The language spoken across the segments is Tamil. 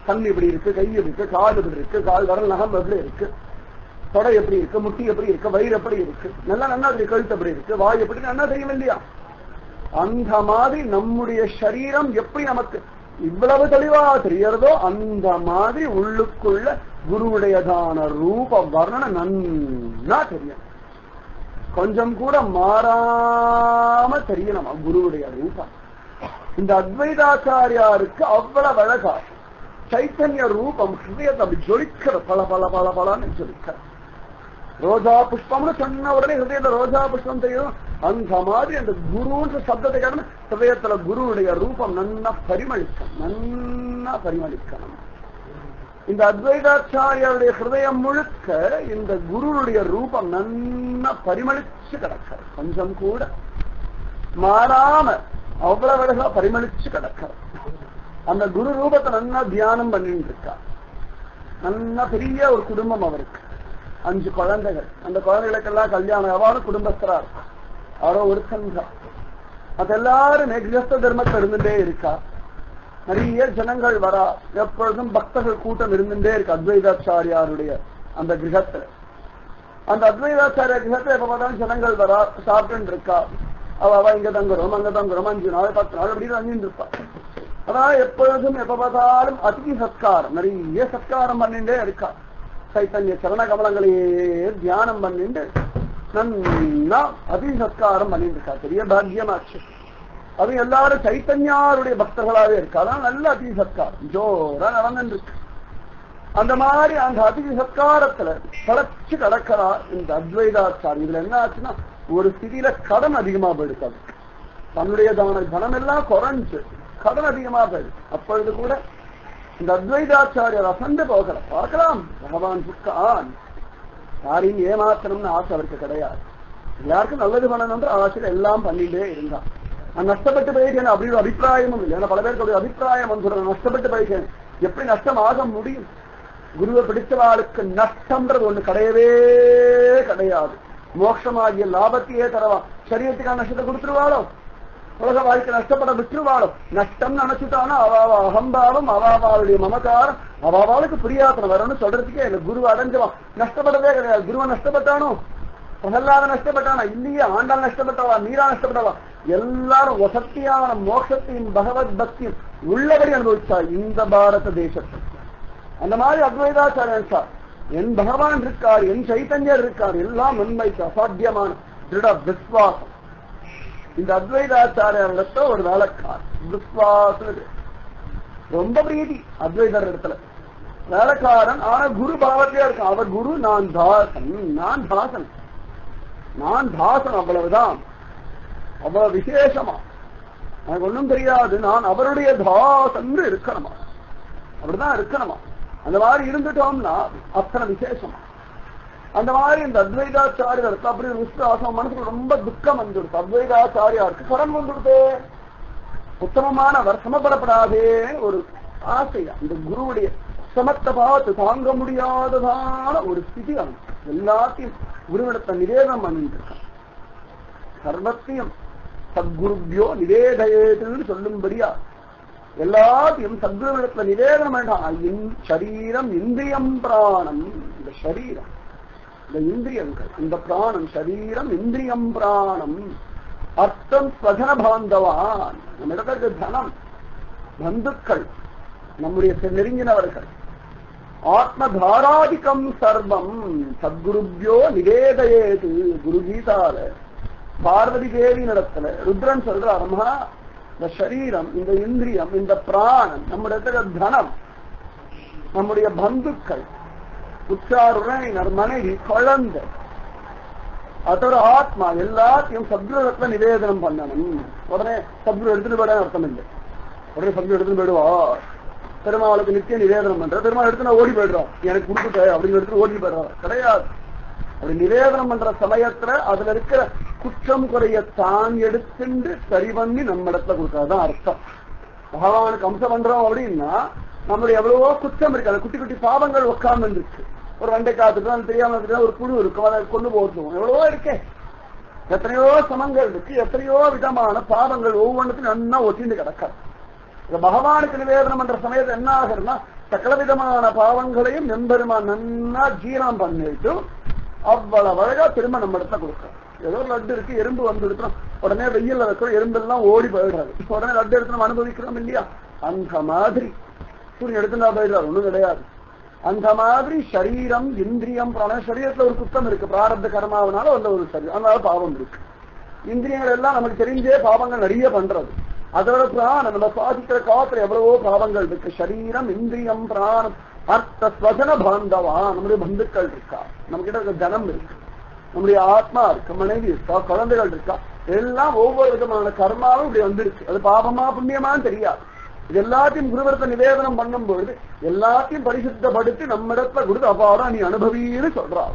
கண் இப்படி இருக்கு கை எப்படி இருக்கு கால் இப்படி இருக்கு கால் வரல் நகம் எப்படி இருக்கு தொடை எப்படி இருக்கு முட்டி எப்படி இருக்கு வயிறு எப்படி இருக்கு நல்லா நல்லா தெரியும் கழுத்து எப்படி இருக்கு வாய் எப்படி நல்லா தெரியும் இல்லையா அந்த மாதிரி நம்முடைய சரீரம் எப்படி நமக்கு இவ்வளவு தெளிவா தெரியறதோ அந்த மாதிரி உள்ளுக்குள்ள குருவுடையதான ரூப வர்ணனை நன்னா தெரியும் கொஞ்சம் கூட மாறாம தெரியணும் குருவுடைய ரூபம் இந்த அத்வைதாச்சாரியாருக்கு அவ்வளவு அழகா சைத்தன்ய ரூபம் ஹிருதயத்தை அப்படி ஜொலிக்கிற பல பல பல பலன்னு ஜொலிக்கிற ரோஜா புஷ்பம்னு சொன்ன உடனே ஹிருதயத்துல ரோஜா புஷ்பம் தெரியும் அந்த மாதிரி அந்த குருன்ற சப்தத்தை கேட்டோம்னா ஹிருதயத்துல குருவுடைய ரூபம் நன்னா பரிமளிக்கும் நன்னா பரிமளிக்கணும் இந்த அத்வைதாச்சாரியாருடைய ஹிருதயம் முழுக்க இந்த குருவுடைய ரூபம் நன்னா பரிமளிச்சு கிடக்கிற கொஞ்சம் கூட மாறாம அவ்வளவு அழகா பரிமளிச்சு கிடக்கிற அந்த குரு ரூபத்தை நன்னா தியானம் பண்ணிட்டு இருக்கா நல்லா பெரிய ஒரு குடும்பம் அவருக்கு அஞ்சு குழந்தைகள் அந்த குழந்தைகளுக்கெல்லாம் கல்யாணம் எவ்வாறு குடும்பஸ்தரா இருக்கும் அவரோ ஒருத்தன் தான் அது எல்லாரும் கிரஸ்த தர்மத்தை இருந்துட்டே இருக்கா நிறைய ஜனங்கள் வரா எப்பொழுதும் பக்தர்கள் கூட்டம் இருந்துட்டே இருக்கு அத்வைதாச்சாரியாருடைய அந்த கிரகத்துல அந்த அத்வைதாச்சாரிய கிரகத்துல எப்ப பார்த்தாலும் ஜனங்கள் வரா சாப்பிட்டு இருக்கா அவ அவ இங்க தங்குறோம் அங்க தங்குறோம் அஞ்சு நாள் பத்து நாள் அப்படின்னு அங்கிட்டு இருப்பா அதான் எப்பொழுதும் எப்ப பார்த்தாலும் அதிதி சத்காரம் நிறைய சத்காரம் பண்ணிட்டே இருக்கா சைத்தன்ய சரண கமலங்களையே தியானம் பண்ணிட்டு நன்னா அதி சத்காரம் பண்ணிட்டு இருக்கா பெரிய பாக்கியமாச்சு அது எல்லாரும் சைத்தன்யாருடைய பக்தர்களாவே இருக்கா அதான் நல்ல அதி சத்காரம் ஜோரா நடந்துட்டு இருக்கு அந்த மாதிரி அந்த அதிதி சத்காரத்துல பழச்சு கிடக்கிறா இந்த அத்வைதாச்சாரி இதுல என்ன ஆச்சுன்னா ஒரு ஸ்திதியில கடன் அதிகமா போயிடுச்சு அதுக்கு தன்னுடைய தான தனம் எல்லாம் குறைஞ்சு கடன் அதிகமா போயிடுச்சு அப்பொழுது கூட இந்த அத்வைதாச்சாரியர் அசந்து போகல பார்க்கலாம் பகவான் புக்கான் யாரையும் ஏமாத்தணும்னு ஆசை அவருக்கு கிடையாது எல்லாருக்கும் நல்லது பண்ணணும்ன்ற ஆசையில எல்லாம் பண்ணிட்டே இருந்தான் நான் நஷ்டப்பட்டு போயிட்டேன் அப்படி ஒரு அபிப்பிராயமும் இல்லை ஏன்னா பல பேருக்கு ஒரு அபிப்பிராயம் வந்துடும் நஷ்டப்பட்டு போயிட்டேன் எப்படி நஷ்டம் ஆக முடியும் குருவை பிடிச்சவாளுக்கு நஷ்டம்ன்றது ஒண்ணு கிடையவே கிடையாது மோட்சமாகிய லாபத்தையே தரவா சரீரத்துக்கான நஷ்டத்தை கொடுத்துருவாளோ உலக வாழ்க்கை நஷ்டப்பட விட்டுருவாளோ நஷ்டம் நினைச்சுட்டானா அவாவ அகம்பாவம் அவாவாளுடைய மமகாரம் அவாவாளுக்கு புரியாத்தன வரணும்னு சொல்றதுக்கே இல்ல குரு அடைஞ்சவன் நஷ்டப்படவே கிடையாது குருவை நஷ்டப்பட்டானோ பிரகல்லாத நஷ்டப்பட்டானா இல்லையே ஆண்டாள் நஷ்டப்பட்டவா மீரா நஷ்டப்பட்டவா எல்லாரும் வசத்தியான மோட்சத்தையும் பகவத் பக்தியும் உள்ளபடி அனுபவிச்சா இந்த பாரத தேசத்தில் அந்த மாதிரி அத்வைதாச்சாரியன் சார் என் பகவான் இருக்கார் என் சைத்தன்யர் இருக்கார் எல்லாம் உண்மைக்கு அசாத்தியமான திருட விஸ்வாசம் இந்த அத்வைதாச்சாரியர்கிட்ட ஒரு வேலைக்கார் விஸ்வாசம் ரொம்ப பிரீதி அத்வைதர் இடத்துல வேலைக்காரன் ஆனா குரு பாவத்திலே இருக்கான் அவர் குரு நான் தாசன் நான் தாசன் நான் தாசன் அவ்வளவுதான் அவ்வளவு விசேஷமா எனக்கு ஒண்ணும் தெரியாது நான் அவருடைய தாசன் இருக்கணுமா அப்படிதான் இருக்கணுமா அந்த மாதிரி இருந்துட்டோம்னா அத்தனை விசேஷமா அந்த மாதிரி இந்த அத்வைதாச்சாரியருக்கு அப்படி ஒரு விசுவாசம் மனசுக்கு ரொம்ப துக்கம் வந்துடுது அத்வைதாச்சாரியாருக்கு கடன் வந்துடுது உத்தமமானவர் சமப்படப்படாதே ஒரு ஆசை இந்த குருவுடைய சமத்த பாவத்தை தாங்க முடியாததான ஒரு ஸ்திதி அவனுக்கு எல்லாத்தையும் குருவிடத்தை நிவேதனம் பண்ணிட்டு இருக்கான் சர்வத்தையும் சத்குருபியோ நிவேதயேதுன்னு சொல்லும்படியா எல்லாத்தையும் சத்குருவிடத்துல நிவேதனம் வேண்டாம் என் சரீரம் இந்திரியம் பிராணம் இந்த சரீரம் இந்த இந்திரியங்கள் இந்த பிராணம் சரீரம் இந்திரியம் பிராணம் அர்த்தம் ஸ்வஜன பாந்தவான் நம்ம இடத்துக்கு தனம் பந்துக்கள் நம்முடைய நெருங்கினவர்கள் ஆத்ம தாராதிகம் சர்வம் சத்குருபியோ நிவேதயேது குரு கீதால பார்வதி தேவி நடத்துல ருத்ரன் சொல்றாருமா இந்த சரீரம் இந்த இந்திரியம் இந்த பிராணம் நம்முடைய தனம் நம்முடைய பந்துக்கள் உற்றாருடன் மனைவி குழந்தை அதோட ஆத்மா எல்லாத்தையும் சத்குருடத்துல நிவேதனம் பண்ணணும் உடனே சத்குரு எடுத்துட்டு போட அர்த்தம் இல்லை உடனே சத்குரு எடுத்துட்டு போயிடுவா பெருமாளுக்கு நித்திய நிவேதனம் பண்ற பெருமாள் எடுத்து நான் ஓடி போயிடுறோம் எனக்கு கொடுத்துட்ட அப்படின்னு எடுத்து ஓடி போயிடுறோம் கிடையாது அப்படி நிவேதனம் பண்ற சமயத்துல அதுல இருக்கிற குற்றம் குறைய தான் எடுத்துட்டு சரி பண்ணி நம்ம இடத்துல கொடுக்கறதுதான் அர்த்தம் பகவானுக்கு அம்சம் பண்றோம் அப்படின்னா நம்மளுடைய எவ்வளவோ குற்றம் இருக்கு அந்த குட்டி குட்டி பாவங்கள் உட்கார்ந்து இருக்கு ஒரு வண்டை காத்துட்டு அது தெரியாம இருந்துட்டா ஒரு புழு இருக்கும் அதை கொண்டு போட்டுருவோம் எவ்வளவோ இருக்கே எத்தனையோ சமங்கள் இருக்கு எத்தனையோ விதமான பாவங்கள் ஒவ்வொன்றுக்கும் நன்னா ஒட்டிண்டு கிடக்காது இந்த பகவானுக்கு நிவேதனம் பண்ற சமயத்துல என்ன ஆகுதுன்னா சகல விதமான பாவங்களையும் எம்பெருமான் நன்னா ஜீரம் பண்ணிட்டு அவ்வளவு அழகா திரும்ப நம்ம இடத்த கொடுக்கும் ஏதோ ஒரு லட்டு இருக்கு எறும்பு வந்து இருக்கிறோம் உடனே வெயில்ல வைக்கிறோம் எறும்பெல்லாம் ஓடி போயிடுறாரு உடனே லட்டு எடுத்து நம்ம அனுபவிக்கிறோம் இல்லையா அந்த மாதிரி சூரியன் எடுத்துட்டா போயிடுறாரு ஒண்ணும் கிடையாது அந்த மாதிரி சரீரம் இந்திரியம் பிராணம் சரீரத்துல ஒரு குத்தம் இருக்கு பிராரப்த கர்மாவனால அந்த ஒரு சரீரம் அதனால பாவம் இருக்கு இந்திரியங்கள் எல்லாம் நமக்கு தெரிஞ்சே பாவங்கள் நிறைய பண்றது அதோட பிராணம் நம்ம சுவாசிக்கிற காத்துல எவ்வளவோ பாவங்கள் இருக்கு சரீரம் இந்திரியம் பிராணம் அர்த்த ஸ்வசன பாந்தவா நம்முடைய பந்துக்கள் இருக்கா நம்ம கிட்ட இருக்க ஜனம் இருக்கு நம்முடைய ஆத்மா இருக்கு மனைவி இருக்கா குழந்தைகள் இருக்கா எல்லாம் ஒவ்வொரு விதமான கர்மாவும் இப்படி வந்திருக்கு அது பாபமா புண்ணியமான்னு தெரியாது இது எல்லாத்தையும் குருவரத்தை நிவேதனம் பண்ணும்பொழுது எல்லாத்தையும் பரிசுத்தப்படுத்தி நம்மிடத்துல கொடுத்து அப்பாடா நீ அனுபவின்னு சொல்றாள்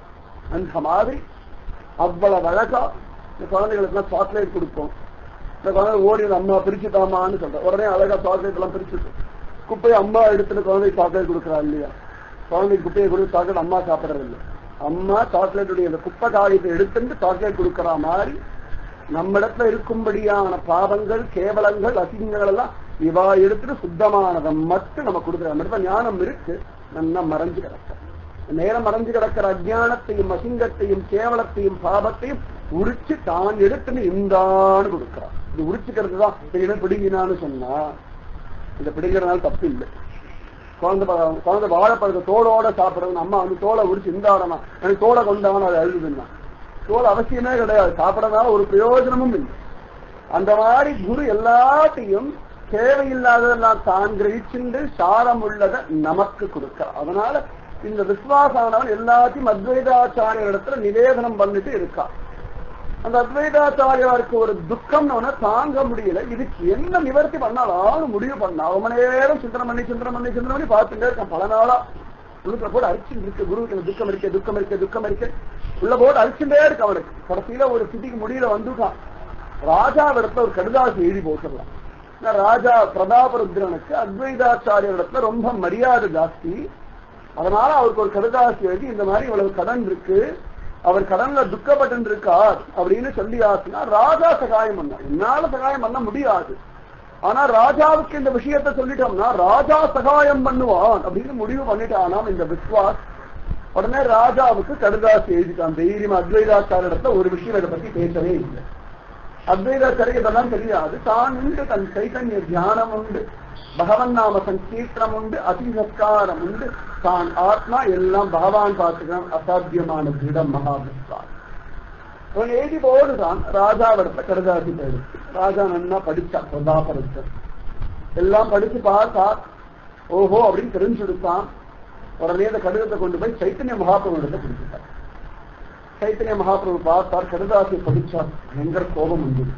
அந்த மாதிரி அவ்வளவு அழகா இந்த குழந்தைகளுக்கு எல்லாம் சாக்லேட் கொடுப்போம் இந்த குழந்தை ஓடி வந்து அம்மா பிரிச்சு தாமான்னு சொல்றோம் உடனே அழகா சாக்லேட் எல்லாம் பிரிச்சுட்டு குப்பையை அம்மா எடுத்துட்டு குழந்தைக்கு சாக்லேட் கொடுக்குறா இல்லையா குழந்தைக்கு குப்பையை கொடுத்து சாக்லேட் அம்மா சாப்பிடறது இல்லை அம்மா சாக்லேட்டுடைய அந்த குப்பை காரியத்தை எடுத்துட்டு சாக்லேட் கொடுக்கற மாதிரி நம்மிடத்துல இருக்கும்படியான பாவங்கள் கேவலங்கள் அசிங்கங்கள் எல்லாம் இவா எடுத்துட்டு சுத்தமானதை மட்டும் நம்ம கொடுக்குற நம்ம இடத்துல ஞானம் இருக்கு நல்லா மறைஞ்சு கிடக்க நேரம் மறைஞ்சு கிடக்கிற அஜானத்தையும் அசிங்கத்தையும் கேவலத்தையும் பாவத்தையும் உரிச்சு தான் எடுத்துன்னு இந்தான்னு கொடுக்கிறான் இது உரிச்சுக்கிறது தான் தெரியல பிடுங்கினான்னு சொன்னா இந்த பிடுங்கிறதுனால தப்பு இல்லை குழந்தை பழம் குழந்தை வாழைப்பழத்தை தோலோட சாப்பிடுறது அம்மா வந்து தோலை உரிச்சு இந்தாடனா எனக்கு தோலை கொண்டாவன அதை அழுதுன்னா தோல் அவசியமே கிடையாது சாப்பிடறதுனால ஒரு பிரயோஜனமும் இல்லை அந்த மாதிரி குரு எல்லாத்தையும் தேவையில்லாததெல்லாம் தான் கிரகிச்சுண்டு சாரம் உள்ளதை நமக்கு கொடுக்க அதனால இந்த விஸ்வாசானவன் எல்லாத்தையும் அத்வைதாச்சாரிய இடத்துல நிவேதனம் பண்ணிட்டு இருக்கான் அந்த அத்வைதாச்சாரியாருக்கு ஒரு துக்கம் தாங்க முடியல இதுக்கு என்ன நிவர்த்தி பண்ணாலும் முடிவு பண்ணா ரொம்ப நேரம் சிந்தனை பண்ணி சிந்தனை பண்ணி சிந்தனை பண்ணி பார்த்துட்டே இருக்கான் பல நாளா உள்ளுக்குள்ள போட்டு அரிச்சு இருக்கு குருவுக்கு எனக்கு துக்கம் இருக்கு துக்கம் இருக்கு துக்கம் இருக்கு உள்ள போட்டு அரிச்சுட்டே இருக்கு அவனுக்கு கடைசியில ஒரு சிட்டிக்கு முடியல வந்துட்டான் ராஜாவிடத்துல ஒரு கடுதாசி எழுதி போட்டுடலாம் ராஜா பிரதாபருத்ரனுக்கு அத்வைதாச்சாரியரிடத்துல ரொம்ப மரியாதை ஜாஸ்தி அதனால அவருக்கு ஒரு கடுதாசி எழுதி இந்த மாதிரி இவ்வளவு கடன் இருக்கு அவர் கடன்ல துக்கப்பட்டு இருக்கார் அப்படின்னு சொல்லி ஆச்சுன்னா ராஜா சகாயம் பண்ண என்னால சகாயம் பண்ண முடியாது ஆனா ராஜாவுக்கு இந்த விஷயத்த சொல்லிட்டோம்னா ராஜா சகாயம் பண்ணுவான் அப்படின்னு முடிவு பண்ணிட்டானாம் இந்த விஸ்வாஸ் உடனே ராஜாவுக்கு கடுதாசி எழுதிட்டான் தைரியம் அத்வைதாச்சாரிடத்துல ஒரு விஷயம் இதை பத்தி பேசவே இல்லை அத்வைதாச்சாரிய இதெல்லாம் தெரியாது தான் உண்டு தன் சைத்தன்ய தியானம் உண்டு பகவன் நாம சங்கீர்த்தனம் உண்டு அதிசஸ்காரம் உண்டு தான் ஆத்மா எல்லாம் பகவான் பார்த்துக்கிறான் அசாத்தியமான திடம் மகாவிஸ்வாஸ் அவன் எழுதி போடுதான் ராஜாவிடத்த கடுதாசி போயிடு ராஜா நன்னா படிச்சான் பிரதாபருத்தன் எல்லாம் படிச்சு பார்த்தா ஓஹோ அப்படின்னு தெரிஞ்சுடுத்தான் உடனே அந்த கடிதத்தை கொண்டு போய் சைத்தன்ய மகாபிரபுடத்தை கொடுத்துட்டார் சைத்தன்ய மகாபிரபு பார்த்தார் கடுதாசியை படிச்சார் பயங்கர கோபம் வந்தது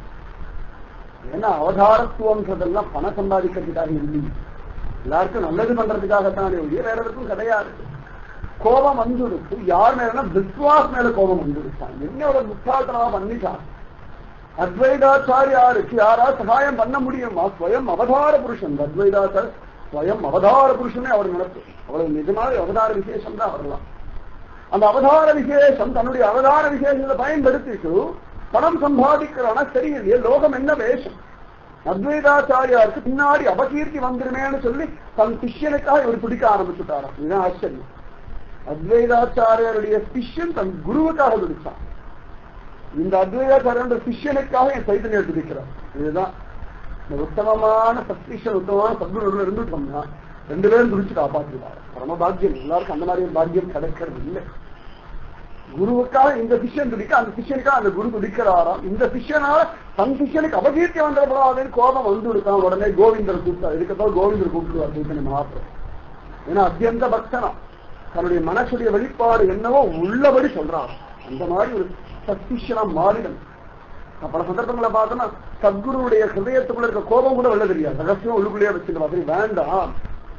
ஏன்னா அவதாரத்துவம்ன்றதெல்லாம் பணம் சம்பாதிக்கிறதுக்காக இல்லை எல்லாருக்கும் நல்லது பண்றதுக்காகத்தானே ஒழிய வேற எதுக்கும் கிடையாது கோபம் வந்துடுச்சு யார் மேல விஸ்வாஸ் மேல கோபம் வந்துடுச்சான் என்னோட முட்டாள்தனமா பண்ணிட்டான் அத்வைதாச்சாரியாருக்கு யாரா சகாயம் பண்ண முடியுமா ஸ்வயம் அவதார புருஷன் அத்வைதாச்சார் ஸ்வயம் அவதார புருஷனே அவர் நடத்து அவ்வளவு நிஜமாக அவதார விசேஷம் தான் வரலாம் அந்த அவதார விசேஷம் தன்னுடைய அவதார விசேஷத்தை பயன்படுத்திட்டு பணம் சம்பாதிக்கிறானா சரியில்லையே லோகம் என்ன வேஷம் அத்வைதாச்சாரியாருக்கு பின்னாடி அபகீர்த்தி வந்துருமேன்னு சொல்லி தன் சிஷ்யனுக்காக இவர் பிடிக்க ஆரம்பிச்சுட்டாராம் இதுதான் ஆச்சரியம் அத்வைதாச்சாரியருடைய சிஷ்யன் தன் குருவுக்காக பிடிச்சான் இந்த அத்வைதாச்சாரியருடைய சிஷ்யனுக்காக என் சைத்தன்யம் பிடிக்கிறார் இதுதான் இந்த உத்தமமான சத்விஷன் உத்தமமான சத்குரு இருந்துட்டோம்னா ரெண்டு பேரும் துடிச்சு காப்பாற்றிடுவார் பரம பாக்கியம் எல்லாருக்கும் அந்த மாதிரி பாக்கியம் கிடைக்கிறது இல்லை குருவுக்காக இந்த சிஷ்யன் துடிக்க அந்த சிஷ்யனுக்காக அந்த குரு துடிக்கிறாராம் இந்த சிஷ்யனால தன் சிஷ்யனுக்கு அபகீர்த்தி வந்துடப்படாதுன்னு கோபம் வந்து இருக்கான் உடனே கோவிந்தர் கூப்பிட்டார் இதுக்கப்புறம் கோவிந்தர் கூப்பிடுவார் சைத்தன்ய மகாபிரபு ஏன்னா அத்தியந்த பக்தனா தன்னுடைய மனசுடைய வெளிப்பாடு என்னவோ உள்ளபடி சொல்றான் அந்த மாதிரி ஒரு சத்திஷனா மாறிடும் பல சந்தர்ப்பங்களை பார்த்தோம்னா சத்குருவுடைய ஹிருதயத்துக்குள்ள இருக்க கோபம் கூட வெளில தெரியாது ரகசியம் உள்ளுக்குள்ளேயே வச்சுட்டு மாதிரி வேண்டாம்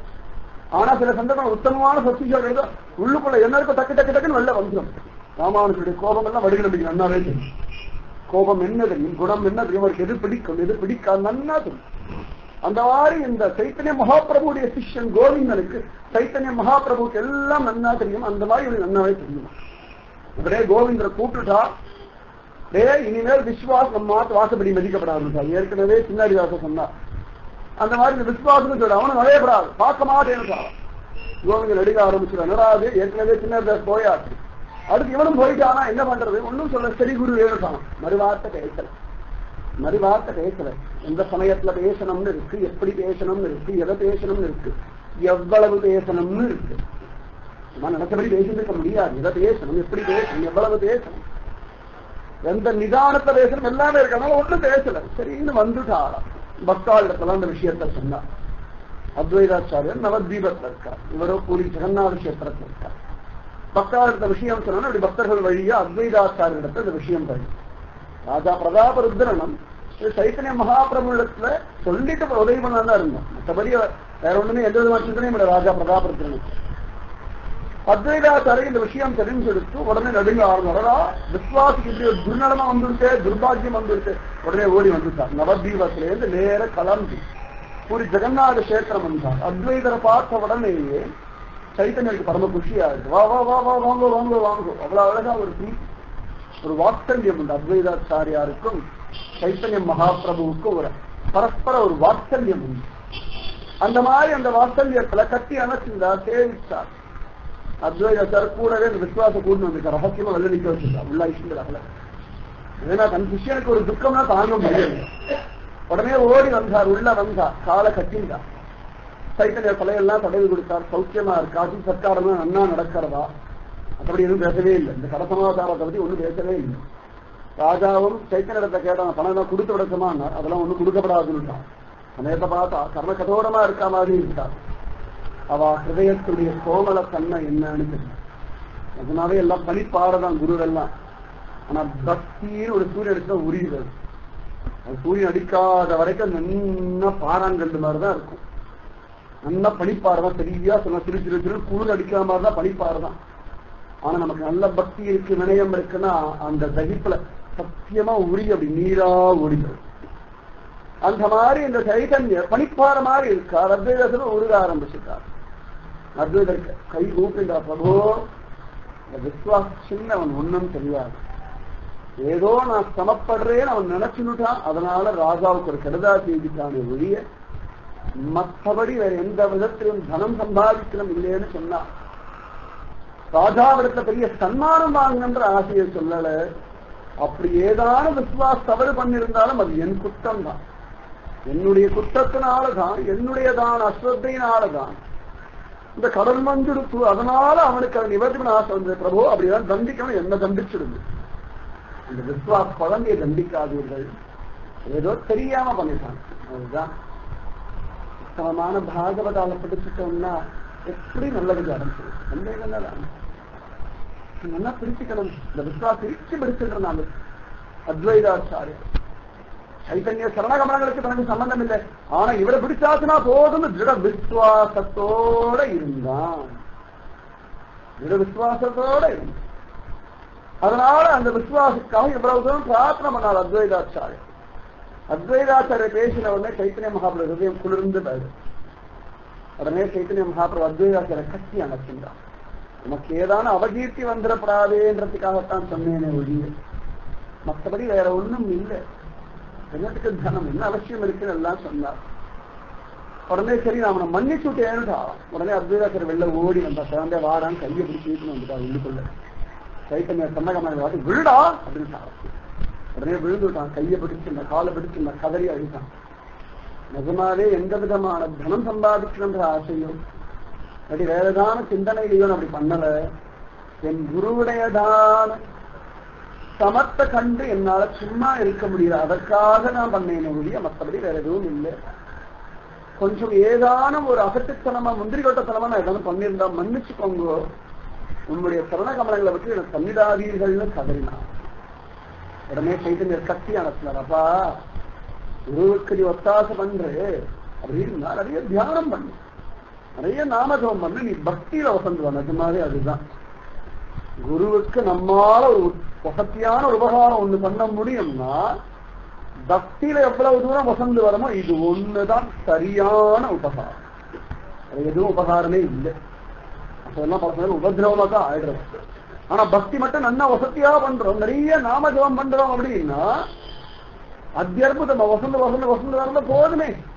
ஆனா சில சந்தர்ப்பம் உத்தமமான சத்திஷா உள்ளுக்குள்ள என்ன இருக்கோ டக்கு டக்கு டக்குன்னு வெளில வந்துடும் ராமானுஜருடைய கோபம் எல்லாம் வடிகள் அப்படி நன்னாவே தெரியும் கோபம் என்ன தெரியும் குணம் என்ன தெரியும் அவருக்கு எது பிடிக்கும் எது பிடிக்காது நன்னா தெரியும் அந்த மாதிரி இந்த சைத்தன்ய மகாபிரபுடைய சிஷ்யன் கோவிந்தனுக்கு சைத்தன்ய மகாபிரபுக்கு எல்லாம் நன்னா தெரியும் அந்த மாதிரி இவனுக்கு நன்னாவே தெரியும் இவரே கோவிந்தரை கூப்பிட்டுட்டா டே இனிமேல் விஸ்வாஸ் நம்ம மாத்து வாசப்படி மதிக்கப்படாது சார் ஏற்கனவே சின்னாடி வாசம் சொன்னார் அந்த மாதிரி இந்த விசுவாசம் சொல்ற அவனும் நுழையப்படாது பார்க்க மாட்டேன்னு சொல்றான் கோவிங்க நடிக்க ஆரம்பிச்சிடும் என்னடாது ஏற்கனவே சின்ன பேர் போயாச்சு அடுத்து இவனும் போயிட்டானா என்ன பண்றது ஒன்னும் சொல்ல சரி குரு வேணும் மறுவார்த்தை பேசல மறுவார்த்தை பேசல எந்த சமயத்துல பேசணும்னு இருக்கு எப்படி பேசணும்னு இருக்கு எதை பேசணும்னு இருக்கு எவ்வளவு பேசணும்னு இருக்கு சும்மா நினைச்சபடி பேசிட்டு முடியாது எதை பேசணும் எப்படி பேசணும் எவ்வளவு பேசணும் எந்த நிதானத்தை பேசணும் எல்லாமே இருக்கு அதனால ஒண்ணும் பேசல சரின்னு வந்துட்டாராம் பக்தாளிடத்துல அந்த விஷயத்த சொன்னார் அத்வைதாச்சாரியர் நவத்வீபத்துல இருக்கார் இவரோ பூரி ஜெகநாத கஷேத்திரத்தில் இருக்கார் பக்தாளிடத்த விஷயம் சொன்னா அப்படி பக்தர்கள் வழியா அத்வைதாச்சாரியரிடத்துல இந்த விஷயம் தெரியும் ராஜா பிரதாப ருத்ரனம் இது சைத்தன்ய மகாபிரபுடத்துல சொல்லிட்டு உதவி பண்ணலாம் தான் இருந்தோம் மற்றபடி வேற ஒண்ணுமே எந்த விதமான சிந்தனையும் இல்லை ராஜா பிரதாப ருத்ரனுக்கு அத்வைதாச்சாரிய இந்த விஷயம் தெரிஞ்செடுத்து உடனே நடுங்க ஆரம்பிடா விஸ்வாசிக்கு இப்படி ஒரு துர்நடமா வந்துருச்சு துர்பாகியம் வந்துருச்சு உடனே ஓடி வந்துட்டார் நவதீபத்திலேருந்து நேர கலந்து ஒரு ஜெகநாத கஷேத்திரம் வந்தார் அத்வைதரை பார்த்த உடனேயே சைத்தன்யருக்கு பரம குஷியா இருக்கு வா வா வா வா வாங்க வாங்க வாங்க அவ்வளவு அழகா ஒரு பிரீத்தி ஒரு வாத்சல்யம் உண்டு அத்வைதாச்சாரியாருக்கும் சைத்தன்ய மகாபிரபுவுக்கும் ஒரு பரஸ்பர ஒரு வாத்சல்யம் உண்டு அந்த மாதிரி அந்த வாத்சல்யத்துல கட்டி அணைச்சிருந்தா சேவிச்சார் அத்வைதாச்சார் கூடவே இந்த விசுவாச கூட்டு வந்திருக்க ரகசியமா வெள்ள நிக்க வச்சிருக்கா உள்ள ஐஸ்வர்யால ஏன்னா தன் சிஷியனுக்கு ஒரு துக்கம்னா தாங்க முடியாது உடனே ஓடி வந்தார் உள்ள வந்தார் காலை கட்டிந்தார் சைத்தன்ய தலையெல்லாம் தடவி கொடுத்தார் சௌக்கியமா இருக்கா அது சர்க்காரம் நன்னா நடக்கிறதா அப்படி எதுவும் பேசவே இல்லை இந்த கடசமாதாரத்தை பத்தி ஒண்ணும் பேசவே இல்லை ராஜாவும் சைத்தன்யத்தை கேட்டான் பணம் எல்லாம் கொடுத்து விடச்சமான்னார் அதெல்லாம் ஒண்ணும் கொடுக்கப்படாதுன்னுட்டான் சமயத்தை பார்த்தா கர்ம கதோரமா இருக்க மாதிரி இருக்கார் அவ ஹிருதயத்துடைய கோமல தன்மை என்னன்னு தெரியும் அதனாலே எல்லாம் பனிப்பாறதான் குருவெல்லாம் ஆனா பக்தின்னு ஒரு சூரியன் அடிச்சா உரிகிறது அது சூரியன் அடிக்காத வரைக்கும் நல்லா பாறாங்கல் மாதிரிதான் இருக்கும் நல்லா பனிப்பாறுதான் சரியா சொன்ன சிறு சிறு சிறு குளிர் அடிக்காத மாதிரிதான் பனிப்பாறுதான் ஆனா நமக்கு நல்ல பக்தி இருக்கு வினயம் இருக்குன்னா அந்த தகிப்புல சத்தியமா உரி அப்படி நீரா ஓடிக்கிறது அந்த மாதிரி இந்த சைதன்ய பனிப்பாற மாதிரி இருக்கார் அத்வைதத்துல உருக ஆரம்பிச்சுட்டார் அத்வைதர் கை கூப்பிண்டா பிரபோ இந்த விஸ்வாச சின்னவன் ஒன்னும் தெரியாது ஏதோ நான் சமப்படுறேன்னு அவன் நினைச்சுட்டான் அதனால ராஜாவுக்கு ஒரு கெடுதா செய்திட்டானே ஒழிய மற்றபடி வேற எந்த விதத்திலும் தனம் சம்பாதிக்கணும் இல்லைன்னு சொன்னான் ராஜாவிடத்துல பெரிய சன்மானம் வாங்கணுன்ற ஆசையை சொல்லல அப்படி ஏதான விசுவாச தவறு பண்ணிருந்தாலும் அது என் குற்றம் தான் என்னுடைய குற்றத்தினாலதான் என்னுடையதான் அஸ்ரத்தையினாலதான் இந்த கடல் மஞ்சுடுத்து அதனால அவனுக்கு அது நிவர்த்தி பண்ண ஆசை வந்தது பிரபு அப்படிதான் தண்டிக்கணும் என்ன தண்டிச்சிடுது இந்த விஸ்வாச குழந்தையை தண்டிக்காதீர்கள் ஏதோ தெரியாம பண்ணிட்டான் அதுதான் உத்தமமான பாகவதால படிச்சுட்டோம்னா எப்படி நல்லது ஆரம்பிச்சது சந்தேகம் தான் நல்லா பிடிச்சுக்கணும் இந்த விஸ்வாசம் பிரிச்சு பிடிச்சிருந்தாங்க அத்வைதாச்சாரியர் சைத்தன்ய சரணகமனங்களுக்கு தனக்கு சம்பந்தம் இல்லை ஆனா இவரை பிடிச்சாச்சுனா போதும் திட விசுவாசத்தோட இருந்தான் திட விசுவாசத்தோட இருந்தான் அதனால அந்த விசுவாசுக்காக இவ்வளவு தூரம் பிரார்த்தனை பண்ணார் அத்வைதாச்சாரியர் அத்வைதாச்சாரியர் பேசின உடனே சைத்தன்ய மகாபிரபு ஹிருதயம் குளிர்ந்து போயிடு உடனே சைத்தன்ய மகாபிரபு அத்வைதாச்சாரிய கட்டி அணைக்கின்றார் நமக்கு ஏதான அவகீர்த்தி வந்துடப்படாதேன்றதுக்காகத்தான் சொன்னேனே ஒழிய மற்றபடி வேற ஒண்ணும் இல்லை என்னத்துக்கு தனம் என்ன அவசியம் இருக்குன்னு எல்லாம் சொன்னார் உடனே சரி நான் அவனை மன்னிச்சு விட்டேன்னுட்டா உடனே அத்வைதாசர் வெளில ஓடி வந்தா குழந்தை வாரான் கையை பிடிச்சி இழுத்துன்னு வந்துட்டா உள்ளுக்குள்ள சைத்தன்ய சன்னகமான வாட்டி விழுடா அப்படின்னு உடனே விழுந்துட்டான் கையை பிடிச்சு இந்த காலை பிடிச்சு இந்த கதறி அழித்தான் நிஜமாவே எந்த விதமான தனம் சம்பாதிக்கணுன்ற ஆசையும் அப்படி வேற ஏதான சிந்தனையிலையோ நான் அப்படி பண்ணல என் குருவுடையதான சமத்தை கண்டு என்னால சும்மா இருக்க முடியல அதற்காக நான் பண்ணேன் ஒழிய மற்றபடி வேற எதுவும் இல்லை கொஞ்சம் ஏதான ஒரு அகட்டுத்தனமா முந்திரி கொட்டத்தனமா நான் ஏதாவது பண்ணியிருந்தா மன்னிச்சுக்கோங்க உன்னுடைய சரண கமலங்களை பற்றி எனக்கு தன்னிடாதீர்கள்னு கதறினான் உடனே சைத்தன்யர் கத்தி அனுப்பினார் அப்பா குருவுக்கு நீ ஒத்தாசை பண்று அப்படின்னா நிறைய தியானம் பண்ணு நிறைய நாமஜபம் பண்ணு நீ பக்தியில வசந்து நிஜமாவே அதுதான் குருவுக்கு நம்மால ஒரு வசத்தியான ஒரு உபகாரம் ஒண்ணு பண்ண முடியும்னா பக்தியில எவ்வளவு தூரம் வசந்து வரமோ இது ஒண்ணுதான் சரியான உபகாரம் அது எதுவும் உபகாரமே இல்லை அப்பெல்லாம் பல உபதிரவமா தான் ஆயிடுறது ஆனா பக்தி மட்டும் நல்லா வசதியா பண்றோம் நிறைய நாமஜபம் பண்றோம் அப்படின்னா அத்தியற்புதம் வசந்து வசந்து வசந்து வரல போதுமே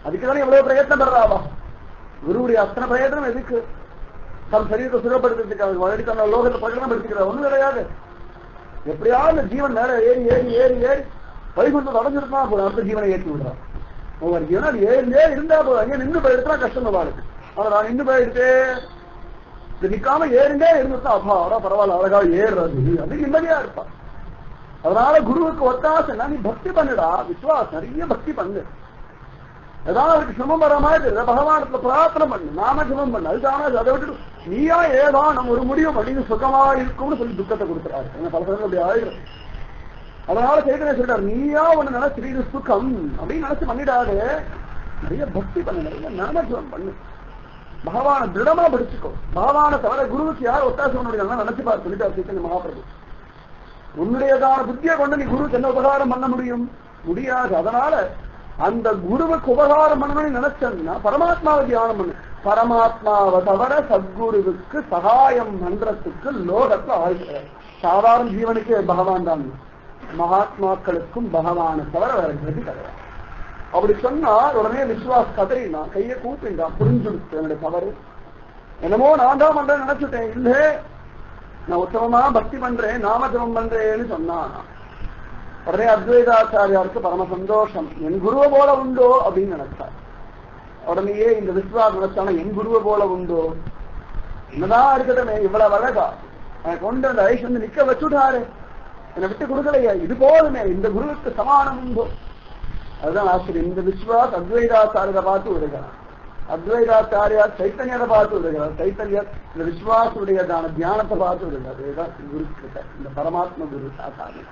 அதுக்குதானே எவ்வளவு பிரயத்னம் பண்றாவா குருவுடைய அத்தனை பிரயத்தனம் எதுக்கு தன் சரீரத்தை சுகப்படுத்துறதுக்கு அவர் வளர்ச்சி தன்னை லோகத்தை பகிர்ந்து எடுத்துக்கிறார் ஒண்ணும் கிடையாது எப்படியாவது இந்த ஜீவன் மேல ஏறி ஏறி ஏறி ஏறி வைகுண்டத்தை அடைஞ்சிருந்தா போதும் அடுத்த ஜீவனை ஏற்றி விடுறான் ஒவ்வொரு ஜீவனம் அது ஏறிண்டே இருந்தா போதும் அங்கே நின்று போயிடுத்தா கஷ்டம் வாளுக்கு ஆனா நான் நின்று போயிடுச்சு இது நிக்காம ஏறிண்டே இருந்துட்டா அப்பா அடா பரவாயில்ல அழகா ஏறுறது அது நிம்மதியா இருப்பா அதனால குருவுக்கு ஒத்தாசைன்னா நீ பக்தி பண்ணுடா விசுவாசம் நிறைய பக்தி பண்ணு ஏதாவது அவருக்கு சிரமம் வர மாதிரி தெரியல பகவானத்துல பிரார்த்தனை பண்ணு நாம சிரமம் பண்ணு அதுதான அதை விட்டு நீயா ஏதா நம்ம ஒரு முடிவு பண்ணி சுகமா இருக்கும்னு சொல்லி துக்கத்தை கொடுக்குறாரு ஏன்னா பல சமயம் அப்படி ஆயிடும் அதனால சைத்தன்ய சொல்றாரு நீயா ஒண்ணு நினைச்சு இது சுகம் அப்படின்னு நினைச்சு பண்ணிடாது நிறைய பக்தி பண்ணு நிறைய நாமஜபம் பண்ணு பகவான திருடமா பிடிச்சுக்கோ பகவான தவிர குருவுக்கு யார் ஒத்தாசம் பண்ண முடியும் நினைச்சு பாரு சொல்லிட்டார் சைத்தன்ய மகாபிரபு உன்னுடையதான புத்தியை கொண்டு நீ குருவுக்கு என்ன உபகாரம் பண்ண முடியும் முடியாது அதனால அந்த குருவுக்கு உபகாரம் பண்ணணும்னு நினைச்சேன்னா பரமாத்மாவை தியானம் பண்ணு பரமாத்மாவை தவிர சத்குருவுக்கு சகாயம் பண்றதுக்கு லோகத்துல ஆழ்கிற சாதாரண ஜீவனுக்கு பகவான் தான் மகாத்மாக்களுக்கும் பகவானை தவிர வேற கதி கிடையாது அப்படி சொன்னா உடனே விசுவாஸ் கதறினா கையை கூப்பிட்டான் புரிஞ்சுடுச்சு என்னுடைய தவறு என்னமோ நான் தான் பண்றேன் நினைச்சுட்டேன் இல்லே நான் உத்தமமா பக்தி பண்றேன் நாமஜபம் பண்றேன்னு சொன்னான் உடனே அத்வைதாச்சாரியாருக்கு பரம சந்தோஷம் என் குருவை போல உண்டோ அப்படின்னு நினைச்சார் உடனேயே இந்த விஸ்வாஸ் நினைச்சானா என் குருவை போல உண்டோ என்னதான் இருக்கட்டுமே இவ்வளவு அழகா எனக்கு கொண்டு அந்த ஐஸ் வந்து நிக்க வச்சுட்டாரு என்னை விட்டு கொடுக்கலையா இது போதுமே இந்த குருவுக்கு சமானம் உண்டோ அதுதான் ஆசிரியர் இந்த விஸ்வாஸ் அத்வைதாச்சாரியரை பார்த்து விடுகிறார் அத்வைதாச்சாரியார் சைத்தன்யரை பார்த்து விடுகிறார் சைத்தன்யர் இந்த விஸ்வாசுடையதான தியானத்தை பார்த்து விடுகிறார் இதுதான் குரு கிட்ட இந்த பரமாத்ம குரு ஆச்சாரியர்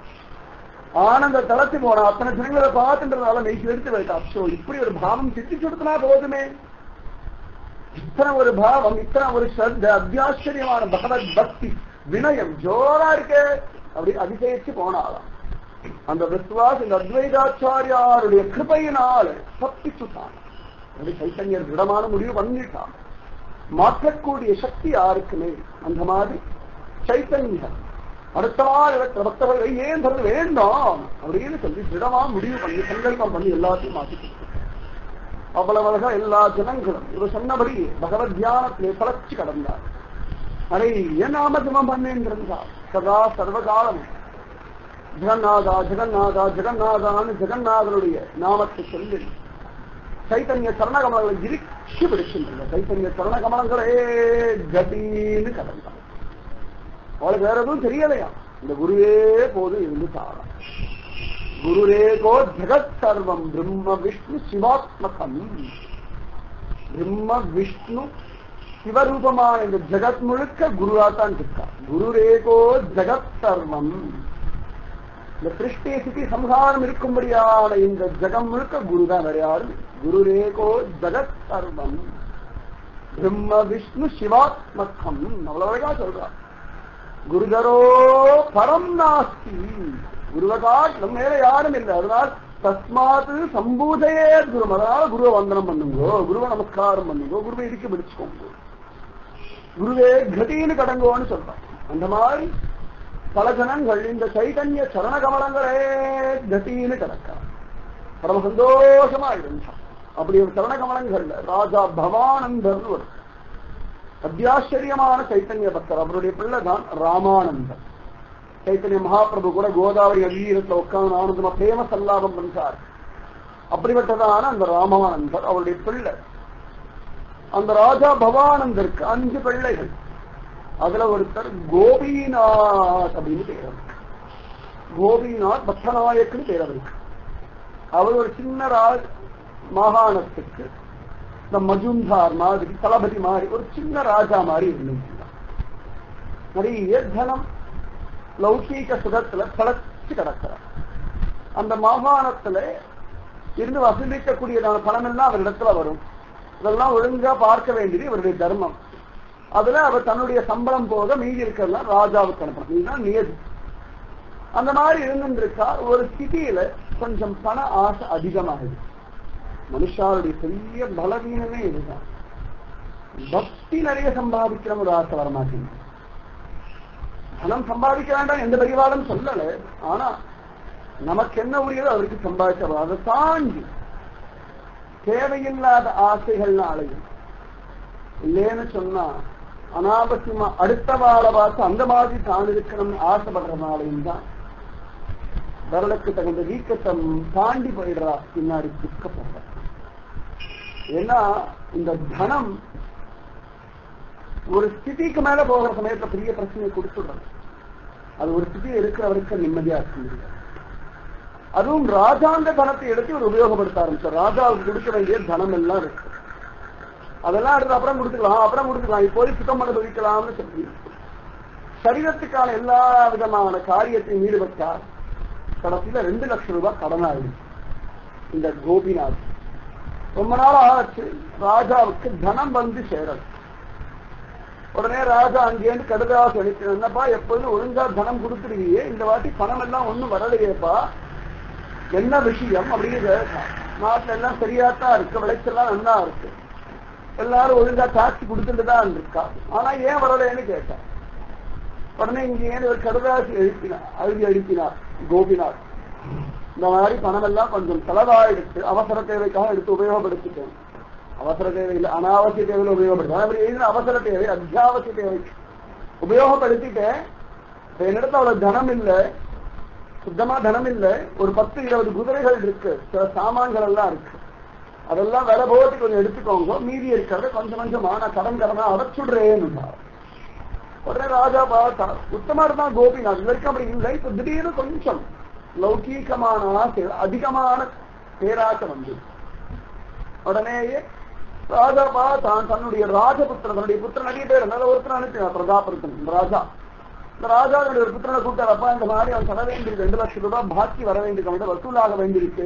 ஆனந்த தளர்த்தி போன அத்தனை ஜனங்களை பார்த்துன்றதால மெய்க்கு எடுத்து வைத்தா அச்சோ இப்படி ஒரு பாவம் சித்தி சுடுத்தினா போதுமே இத்தனை ஒரு பாவம் இத்தனை ஒரு ஸ்ரத்த அத்தியாச்சரியமான பகவத் பக்தி வினயம் ஜோரா இருக்கே அப்படி அதிசயிச்சு போனாலாம் அந்த விஸ்வாஸ் இந்த அத்வைதாச்சாரியாருடைய கிருபையினால தப்பிச்சுட்டான் அப்படி சைத்தன்யர் திடமான முடிவு பண்ணிட்டான் மாற்றக்கூடிய சக்தி யாருக்குமே அந்த மாதிரி சைத்தன்யம் அடுத்த நாள் பக்தர்கள் ஏன் தரது வேண்டாம் அப்படின்னு சொல்லி திடமா முடிவு பண்ணி சங்கல்பம் பண்ணி எல்லாத்தையும் மாற்றி அவ்வளவு அழகா எல்லா ஜனங்களும் இவர் சொன்னபடி பகவத் தியானத்திலே பழச்சி கடந்தார் அதை ஏன் நாம ஜபம் பண்ணேன் இருந்தார் சதா சர்வகாலம் ஜெகநாதா ஜெகநாதா ஜெகநாதான்னு ஜெகநாதனுடைய நாமத்தை சொல்லி சைத்தன்ய சரணகமலங்களை இறுக்கி பிடிக்கின்றன சைத்தன்ய சரணகமலங்களே கதின்னு கடந்தார் அவளுக்கு வேற எதுவும் தெரியலையா இந்த குருவே போது இருந்து சாரா குருரேகோ ஜெகத் சர்வம் பிரம்ம விஷ்ணு சிவாத்மகம் பிரம்ம விஷ்ணு சிவரூபமான இந்த ஜெகத் முழுக்க குருவாத்தான் இருக்கா குருரேகோ ஜெகத் சர்வம் இந்த சிருஷ்டி சிதி சம்ஹாரம் இருக்கும்படியான இந்த ஜெகம் முழுக்க குருதான் வேற யாரும் குருரேகோ ஜெகத் சர்வம் பிரம்ம விஷ்ணு சிவாத்மகம் அவ்வளவு அழகா சொல்றார் குருதரோ பரம் நாஸ்தி குருவகாட் நம்ம மேல யாரும் இல்லை அதனால் தஸ்மாத்து சம்பூதையே குரு அதனால குருவை வந்தனம் பண்ணுங்கோ குருவை நமஸ்காரம் பண்ணுங்கோ குருவை இடிக்க பிடிச்சுக்கோங்க குருவே கதின்னு கடங்கோன்னு சொல்றான் அந்த மாதிரி பல ஜனங்கள் இந்த சைதன்ய சரண கமலங்களே கதின்னு கிடக்கிறான் பரம சந்தோஷமா இருந்தான் அப்படி ஒரு சரண கமலங்கள்ல ராஜா பவானந்தர் ஒரு அத்தியாச்சரியமான சைத்தன்ய பக்தர் அவருடைய பிள்ளை தான் ராமானந்தர் சைத்தன்ய மகாபிரபு கூட கோதாவரி அவ்வீரத்துல உட்கார்ந்து ஆனந்தமா பிரேம சல்லாபம் பண்றார் அப்படிப்பட்டதான அந்த ராமானந்தர் அவருடைய பிள்ளை அந்த ராஜா பவானந்தருக்கு அஞ்சு பிள்ளைகள் அதுல ஒருத்தர் கோபிநாத் அப்படின்னு பேர் அவருக்கு. கோபிநாத் பக்தநாயக்குன்னு பேர் அவருக்கு அவர் ஒரு சின்ன ராஜ் மாகாணத்துக்கு இந்த மஜும்தார் மாதிரி தளபதி மாதிரி ஒரு சின்ன ராஜா மாதிரி இருந்துருந்தார் நிறைய தனம் லௌகீக சுகத்துல தளச்சு கிடக்கிறார் அந்த மாகாணத்துல இருந்து வசூலிக்கக்கூடியதான பணம் எல்லாம் அவரிடத்துல வரும் இதெல்லாம் ஒழுங்கா பார்க்க வேண்டியது இவருடைய தர்மம் அதுல அவர் தன்னுடைய சம்பளம் போக மீதி இருக்கிறதெல்லாம் ராஜாவுக்கு அனுப்பணும் இதுதான் நியதி அந்த மாதிரி இருந்துருக்கார் ஒரு சிட்டியில கொஞ்சம் பண ஆசை அதிகமாகுது மனுஷாருடைய பெரிய பலவீனமே இதுதான் பக்தி நிறைய சம்பாதிக்கிற ஒரு ஆசை வரமாட்டேங்குது பணம் சம்பாதிக்க வேண்டாம் எந்த பரிவாரம் சொல்லல ஆனா நமக்கு என்ன உரியதோ அவருக்கு சம்பாதிச்ச அதை தாண்டி தேவையில்லாத ஆசைகள்னாலையும் இல்லேன்னு சொன்னா அனாவசியமா அடுத்த வாழ பார்த்து அந்த மாதிரி தான் இருக்கணும்னு ஆசைப்படுறதுனாலையும் தான் விரலுக்கு தகுந்த வீக்கத்தை தாண்டி போயிடுறா பின்னாடி துக்கப்படுற ஏன்னா இந்த தனம் ஒரு ஸ்திதிக்கு மேல போகிற சமயத்துல பெரிய பிரச்சனையை கொடுத்துடுறது அது ஒரு ஸ்திதி இருக்கிற வரைக்கும் நிம்மதியா இருக்க முடியாது அதுவும் ராஜாங்க தனத்தை எடுத்து இவர் உபயோகப்படுத்த ஆரம்பிச்சார் ராஜாவுக்கு கொடுக்க வேண்டிய தனம் எல்லாம் இருக்கு அதெல்லாம் எடுத்து அப்புறம் கொடுத்துக்கலாம் அப்புறம் கொடுத்துக்கலாம் இப்போது சுத்தம் பண்ண வைக்கலாம்னு சொல்லி சரீரத்துக்கான எல்லா விதமான காரியத்தையும் ஈடுபட்டார் கடைசியில ரெண்டு லட்சம் ரூபாய் கடனாயிடுச்சு இந்த கோபிநாத் ரொம்ப நாள் ஆச்சு ராஜாவுக்கு தனம் வந்து சேரல் உடனே ராஜா அங்கேருந்து கடுதாசு அனுப்பின என்னப்பா எப்பொழுதும் ஒழுங்கா தனம் கொடுத்துருவியே இந்த வாட்டி பணம் எல்லாம் ஒண்ணும் வரலையேப்பா என்ன விஷயம் அப்படின்னு நாட்டுல எல்லாம் சரியாத்தான் இருக்கு விளைச்செல்லாம் நல்லா இருக்கு எல்லாரும் ஒழுங்கா டாக்ஸி கொடுத்துட்டு தான் இருக்கா ஆனா ஏன் வரலைன்னு கேட்டேன் உடனே இங்கே ஒரு கடுதாசி எழுப்பினார் அழுதி எழுப்பினார் கோபினார் இந்த மாதிரி பணம் எல்லாம் கொஞ்சம் செலவாயிடுச்சு அவசர தேவைக்காக எடுத்து உபயோகப்படுத்திட்டேன் அவசர தேவையில் அனாவசிய தேவையில் உபயோகப்படுத்தேன் அப்படி எழுதின அவசர தேவை அத்தியாவசிய தேவை உபயோகப்படுத்திட்டேன் இப்ப என்னிடத்துல அவ்வளவு தனம் இல்லை சுத்தமா தனம் இல்லை ஒரு பத்து இருபது குதிரைகள் இருக்கு சில சாமான்கள் எல்லாம் இருக்கு அதெல்லாம் விலை போட்டு கொஞ்சம் எடுத்துக்கோங்க மீதி இருக்கிறத கொஞ்சம் கொஞ்சமா நான் கடன் கடனா அடைச்சுடுறேன்னு உடனே ராஜா பார்த்தா உத்தமா இருந்தா கோபிநாத் இது வரைக்கும் அப்படி இல்லை இப்ப திடீர்னு கொஞ்சம் லௌகீகமான ஆசை அதிகமான பேராசை வந்து உடனேயே ராஜா பார்த்தான் தன்னுடைய ராஜபுத்திரன் தன்னுடைய புத்திரன் நிறைய பேர் நல்ல ஒருத்தர் அனுப்பினார் பிரதாபுரத்தன் இந்த ராஜா இந்த ராஜாவுடைய ஒரு புத்திரனை கூப்பிட்டார் அப்பா இந்த மாதிரி அவன் தர வேண்டியிருக்கு ரெண்டு லட்சம் ரூபாய் பாக்கி வர வேண்டியிருக்கு அவன் வசூலாக வேண்டியிருக்கு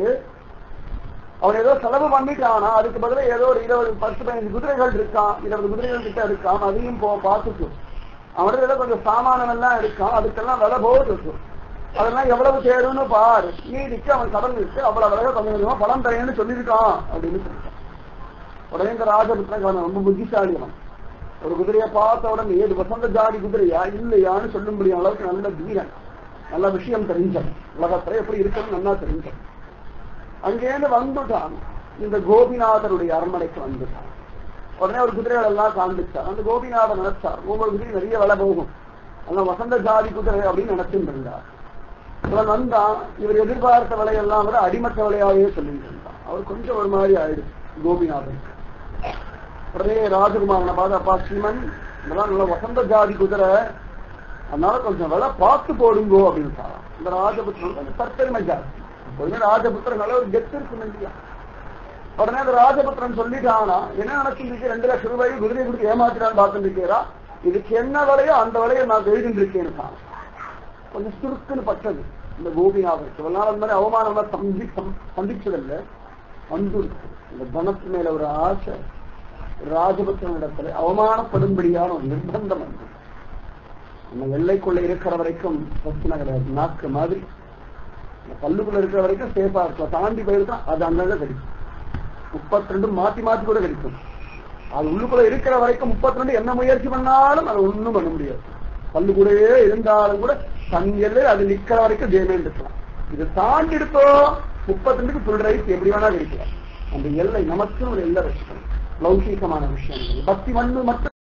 அவன் ஏதோ செலவு பண்ணிட்டானா அதுக்கு பதிலாக ஏதோ ஒரு இருபது பத்து பதினஞ்சு குதிரைகள் இருக்கான் இருபது குதிரைகள் கிட்ட இருக்கான் அதையும் போ பார்த்துட்டு அவனுக்கு ஏதோ கொஞ்சம் சாமானம் எல்லாம் இருக்கான் அதுக்கெல்லாம் விலை போகுது அதெல்லாம் எவ்வளவு தேருன்னு பாரு நீதிக்கு அவன் கடன் இருக்கு அவ்வளவு விலை கொஞ்சம் கொஞ்சமா பணம் தரேன்னு சொல்லியிருக்கான் அப்படின்னு சொல்லிட்டான் உடனே இந்த ராஜபுத்திரன் அவன் ரொம்ப புத்திசாலி அவன் ஒரு குதிரையை பார்த்த உடனே ஏது வசந்த ஜாதி குதிரையா இல்லையான்னு சொல்லும்படி அளவுக்கு நல்ல வீரன் நல்ல விஷயம் தெரிஞ்சவன் உலகத்துல எப்படி இருக்குன்னு நல்லா தெரிஞ்சவன் அங்கேருந்து வந்துட்டான் இந்த கோபிநாதருடைய அரண்மனைக்கு வந்துட்டான் உடனே ஒரு குதிரைகள் எல்லாம் காண்பிச்சார் அந்த கோபிநாதன் நினைச்சார் ஒவ்வொரு குதிரை நிறைய விலை போகும் அந்த வசந்த ஜாதி குதிரை அப்படின்னு நினைச்சுட்டு இருந்தார் இவன் வந்தான் இவர் எதிர்பார்த்த விலையெல்லாம் விட அடிமட்ட விலையாவே சொல்லிட்டு இருந்தான் அவர் கொஞ்சம் ஒரு மாதிரி ஆயிடுச்சு கோபிநாதனுக்கு உடனே ராஜகுமாரனை பார்த்து அப்பா ஸ்ரீமன் இதெல்லாம் நல்ல வசந்த ஜாதி குதிரை அதனால கொஞ்சம் விலை பார்த்து போடுங்கோ அப்படின்னு இந்த ராஜபுத்திரன் கொஞ்சம் தற்பெருமை ஜாஸ்தி கொஞ்சம் ராஜபுத்திரன் நல்ல ஒரு கெத்து இருக்கும் இல்லையா உடனே அந்த ராஜபுத்திரன் சொல்லிட்டானா என்ன நினைச்சிருக்கு ரெண்டு லட்சம் ரூபாய் குதிரை கொடுத்து ஏமாத்திரான்னு பார்த்துட்டு இருக்கீரா இதுக்கு என்ன விலையோ அந்த விலையை நான் எழுதிட்டு இருக்கேன்னு கொஞ்சம் சுருக்குன்னு பட்டது இந்த கோபிநாதன் சில நாள் அந்த மாதிரி அவமானம் சந்தி சந்திச்சதில்லை வந்து இந்த தனத்து மேல ஒரு ஆசை ராஜபுத்திரனிடத்துல அவமானப்படும்படியான ஒரு நிர்பந்தம் வந்து நம்ம எல்லைக்குள்ள இருக்கிற வரைக்கும் பிரச்சனை கிடையாது நாக்கு மாதிரி பல்லுக்குள்ள இருக்கிற வரைக்கும் சேஃபா இருக்கலாம் தாண்டி போயிருக்கா அது அங்கங்க கிடைக்கும் முப்பத்தி ரெண்டு மாத்தி மாத்தி கூட கிடைக்கும் அது உள்ளுக்குள்ள இருக்கிற வரைக்கும் முப்பத்தி ரெண்டு என்ன முயற்சி பண்ணாலும் அது ஒண்ணும் பண்ண முடியாது பல்லு கூடவே இருந்தாலும் கூட தன் எல்லை அது நிக்கிற வரைக்கும் ஜெயமேன் இருக்கலாம் இது தாண்டி எடுத்தோம் முப்பத்தி ரெண்டுக்கு ஃபுல் ரைஸ் எப்படி வேணா கிடைக்கலாம் அந்த எல்லை நமக்கும் ஒரு எல்லை வச்சுக்கணும் லௌகீகமான விஷயம் பக்தி மண்ணு மட்டும்